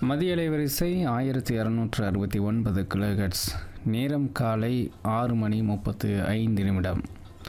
மதிய அலைவரிசை ஆயிரத்தி இரநூற்று அறுபத்தி ஒன்பது கிலோஹெட்ஸ் நேரம் காலை ஆறு மணி முப்பத்து ஐந்து நிமிடம்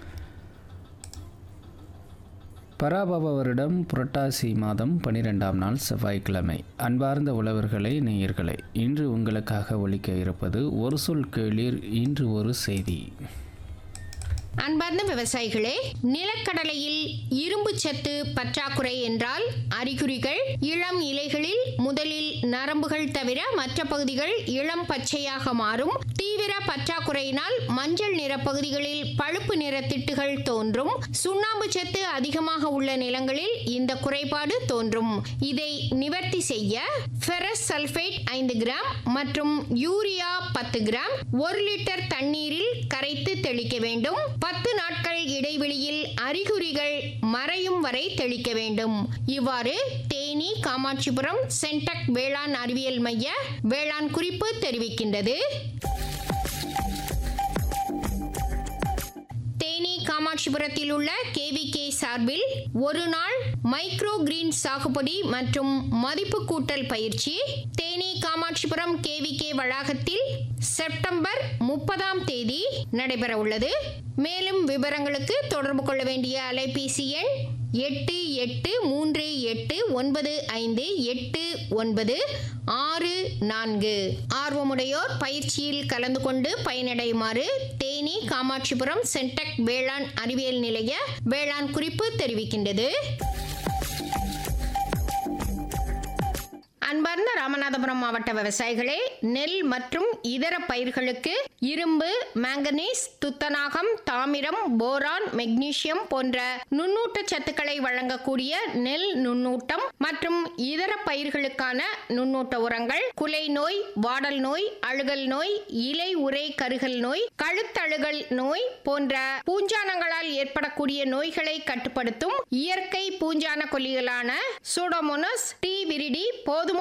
பராபவ வருடம் புரட்டாசி மாதம் பனிரெண்டாம் நாள் செவ்வாய்க்கிழமை அன்பார்ந்த உழவர்களே நேயர்களே இன்று உங்களுக்காக ஒலிக்க இருப்பது ஒரு சொல் கேளீர் இன்று ஒரு செய்தி அன்பார்ந்த விவசாயிகளே நிலக்கடலையில் இரும்பு சத்து பற்றாக்குறை என்றால் அறிகுறிகள் இளம் இலைகளில் முதலில் நரம்புகள் தவிர மற்ற பகுதிகள் இளம் பச்சையாக மாறும் தீவிர பற்றாக்குறையினால் மஞ்சள் நிற பகுதிகளில் பழுப்பு நிற திட்டுகள் தோன்றும் சுண்ணாம்பு சத்து அதிகமாக உள்ள நிலங்களில் இந்த குறைபாடு தோன்றும் இதை நிவர்த்தி செய்ய ஃபெரஸ் சல்ஃபேட் ஐந்து கிராம் மற்றும் யூரியா பத்து கிராம் ஒரு லிட்டர் தண்ணீரில் கரைத்து தெளிக்க வேண்டும் பத்து நாட்கள் இடைவெளியில் அறிகுறிகள் மறையும் வரை தெளிக்க வேண்டும் இவ்வாறு தேனி காமாட்சிபுரம் சென்டக் வேளாண் அறிவியல் மைய வேளாண் குறிப்பு தெரிவிக்கின்றது தேனி காமாட்சிபுரத்தில் உள்ள கேவிகே சார்பில் ஒரு நாள் மைக்ரோ கிரீன் சாகுபடி மற்றும் மதிப்பு கூட்டல் பயிற்சி தேனி காமாட்சிபுரம் கேவிகே வளாகத்தில் செப்டம்பர் முப்பதாம் தேதி நடைபெற உள்ளது மேலும் விவரங்களுக்கு தொடர்பு கொள்ள வேண்டிய அலைபேசி எண் எட்டு எட்டு மூன்று எட்டு ஒன்பது ஐந்து எட்டு ஒன்பது ஆறு நான்கு ஆர்வமுடையோர் பயிற்சியில் கலந்து கொண்டு பயனடையுமாறு தேனி காமாட்சிபுரம் சென்டக் வேளாண் அறிவியல் நிலைய வேளாண் குறிப்பு தெரிவிக்கின்றது அன்பார்ந்த ராமநாதபுரம் மாவட்ட விவசாயிகளே நெல் மற்றும் இதர பயிர்களுக்கு இரும்பு மாங்கனீஸ் துத்தநாகம் தாமிரம் போரான் மெக்னீசியம் போன்ற நுண்ணூட்ட சத்துக்களை வழங்கக்கூடிய நெல் நுண்ணூட்டம் மற்றும் இதர பயிர்களுக்கான நுண்ணூட்ட உரங்கள் குலை நோய் வாடல் நோய் அழுகல் நோய் இலை உரை கருகல் நோய் கழுத்தழுகல் நோய் போன்ற பூஞ்சானங்களால் ஏற்படக்கூடிய நோய்களை கட்டுப்படுத்தும் இயற்கை பூஞ்சான கொல்லிகளான சூடோமோனஸ் டி விரிடி போதுமான